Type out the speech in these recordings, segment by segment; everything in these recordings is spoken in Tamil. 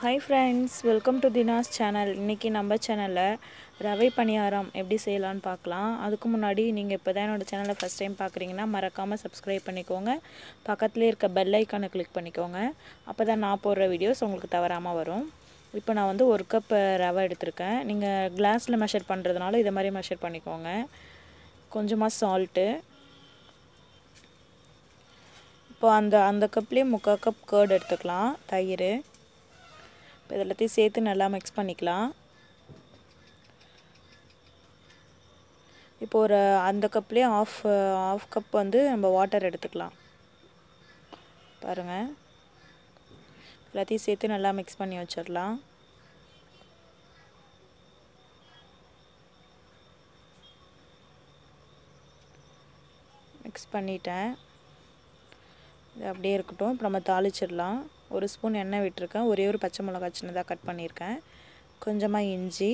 hi friends welcome to Dina's channel இன்றைக்கி நம்ம சேனலில் ரவை பணியாரம் எப்படி செய்யலான்னு பார்க்கலாம் அதுக்கு முன்னாடி நீங்கள் இப்போ தான் என்னோடய சேனலை ஃபஸ்ட் டைம் பார்க்குறீங்கன்னா மறக்காமல் சப்ஸ்கிரைப் பண்ணிக்கோங்க பக்கத்துலேயே இருக்க பெல் ஐக்கானை கிளிக் பண்ணிக்கோங்க அப்போ தான் நான் போடுற வீடியோஸ் உங்களுக்கு தவறாமல் வரும் இப்போ நான் வந்து ஒரு கப் ரவை எடுத்திருக்கேன் நீங்கள் கிளாஸில் மெஷர் பண்ணுறதுனால இதை மாதிரி மெஷர் பண்ணிக்கோங்க கொஞ்சமாக சால்ட்டு இப்போ அந்த அந்த கப்லேயே முக்கால் கப் கேர்டு எடுத்துக்கலாம் தயிர் இப்போ இது எல்லாத்தையும் சேர்த்து நல்லா மிக்ஸ் பண்ணிக்கலாம் இப்போ ஒரு அந்த கப்லேயே ஆஃப் ஆஃப் கப் வந்து நம்ம வாட்டர் எடுத்துக்கலாம் பாருங்கள் எல்லாத்தையும் சேர்த்து நல்லா மிக்ஸ் பண்ணி வச்சிடலாம் மிக்ஸ் பண்ணிட்டேன் இது அப்படியே இருக்கட்டும் இப்போ நம்ம தாளிச்சிடலாம் ஒரு ஸ்பூன் எண்ணெய் விட்டுருக்கேன் ஒரே ஒரு பச்சை மிளகா சின்னதாக கட் பண்ணியிருக்கேன் கொஞ்சமாக இஞ்சி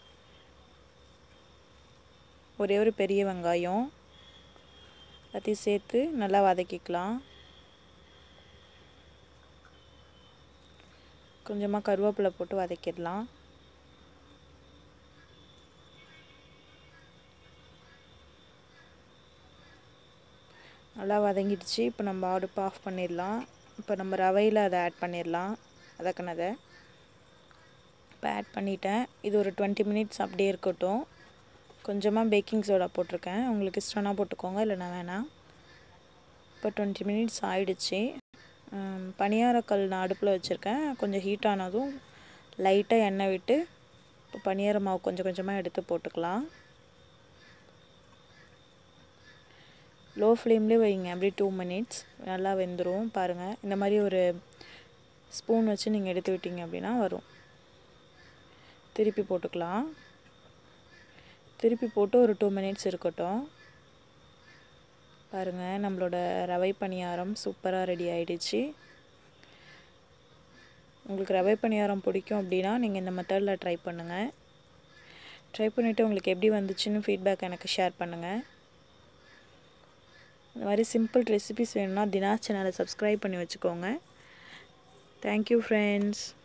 ஒரே ஒரு பெரிய வெங்காயம் எல்லாத்தையும் சேர்த்து நல்லா வதக்கிக்கலாம் கொஞ்சமாக கருவேப்பிலை போட்டு வதக்கிடலாம் நல்லா வதங்கிடுச்சு இப்போ நம்ம அடுப்பு ஆஃப் பண்ணிடலாம் இப்போ நம்ம ரவையில் அதை ஆட் பண்ணிடலாம் வதக்கினதை இப்போ ஆட் பண்ணிட்டேன் இது ஒரு டுவெண்ட்டி மினிட்ஸ் அப்படியே இருக்கட்டும் கொஞ்சமாக பேக்கிங் சோடா போட்டிருக்கேன் உங்களுக்கு இஷ்டம்னா போட்டுக்கோங்க இல்லைனா வேணாம் இப்போ டுவெண்ட்டி மினிட்ஸ் ஆயிடுச்சு பனியாரக்கல் நான் அடுப்பில் வச்சுருக்கேன் கொஞ்சம் ஹீட் ஆனதும் லைட்டாக எண்ணெய் விட்டு இப்போ பனியார மாவு கொஞ்சம் கொஞ்சமாக எடுத்து போட்டுக்கலாம் லோ ஃப்ளேம்லேயே வைங்க அப்படியே டூ மினிட்ஸ் நல்லா வெந்துடும் பாருங்கள் இந்த மாதிரி ஒரு ஸ்பூன் வச்சு நீங்கள் எடுத்து விட்டீங்க அப்படின்னா வரும் திருப்பி போட்டுக்கலாம் திருப்பி போட்டு ஒரு டூ மினிட்ஸ் இருக்கட்டும் பாருங்கள் நம்மளோட ரவை பணியாரம் சூப்பராக ரெடி ஆகிடுச்சு உங்களுக்கு ரவை பணியாரம் பிடிக்கும் அப்படின்னா நீங்கள் இந்த மெத்தடில் ட்ரை பண்ணுங்கள் ட்ரை பண்ணிவிட்டு உங்களுக்கு எப்படி வந்துச்சுன்னு ஃபீட்பேக் எனக்கு ஷேர் பண்ணுங்கள் இந்த மாதிரி சிம்பிள் ரெசிபிஸ் வேணும்னா தினாஸ் சேனலை சப்ஸ்கிரைப் பண்ணி வச்சுக்கோங்க தேங்க்யூ ஃப்ரெண்ட்ஸ்